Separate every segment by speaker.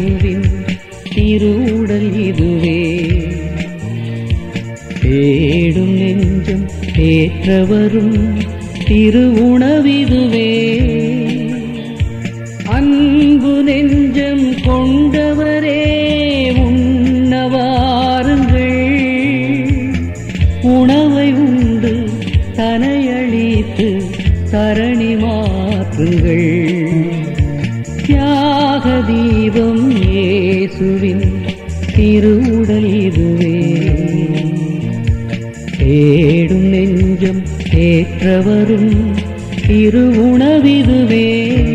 Speaker 1: இயேசுவின் திருவுடல் இதுவே தேடும் நெஞ்சம் தேற்றவரும் திருவுணவிதுவே அன்பு நெஞ்சம் கொண்டவரே உண்ணவாருங்கள் உணவை உண்டு தனையளித்து தரணி மாற்றுங்கள் தியாக தீபம் இயேசுவின் திருவுடல் இதுவே தேடும் நெஞ்சம் தேற்றவரும் திருவுணவிதுவே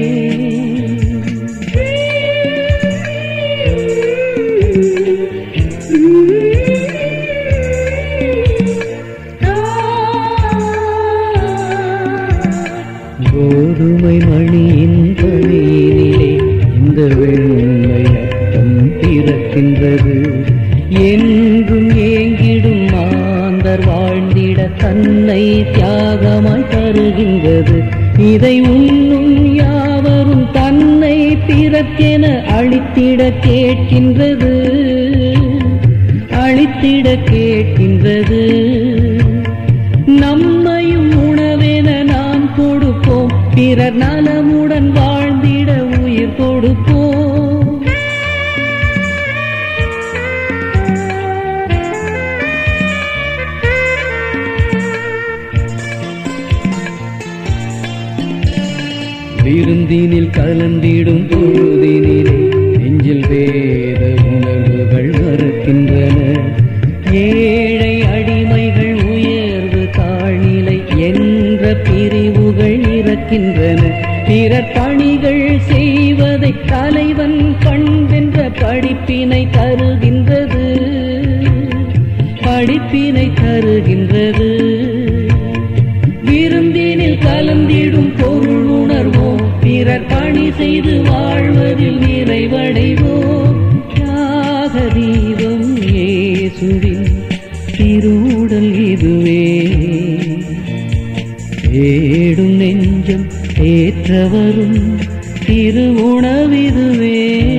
Speaker 1: கோதுமை மணியின் பணியினிலே இந்த வெண்மை அட்டம் பிறக்கின்றது என்றும் ஏங்கிடும் மாந்தர் வாழ்ந்திட தன்னை தியாகமாய் தருகின்றது இதை உண்ணும் யாவரும் தன்னை பிறக்கென அழித்திட கேட்கின்றது அழித்திட கேட்கின்றது நம்மையும் உணவென நாம் கொடுப்போம் பிறர் நலமுடன் வாழ்ந்திட உயிர் கொடுப்போம் விருந்தினில் கலந்திடும் பொழுதினிலே நெஞ்சில் வேத உணர்வுகள் மறுக்கின்றன ஏழை அடிமைகள் உயர்வு தாழ்நிலை என்ற பிரிவுகள் இறக்கின்றன பிறர் பணிகள் செய்வதை தலைவன் பண்பென்ற படிப்பினை தருகின்றது படிப்பினை தருகின்றது விருந்தினில் கலந்திடும் பொருள் உணர்வோம் பிறர் பணி செய்து வாழ்வதில் நிறைவடைவோம் தியாக தீபம் இயேசுவின் திருவுடல் இதுவே தேடும் நெஞ்சம் ஏற்றவரும் திருவுணவிதுவே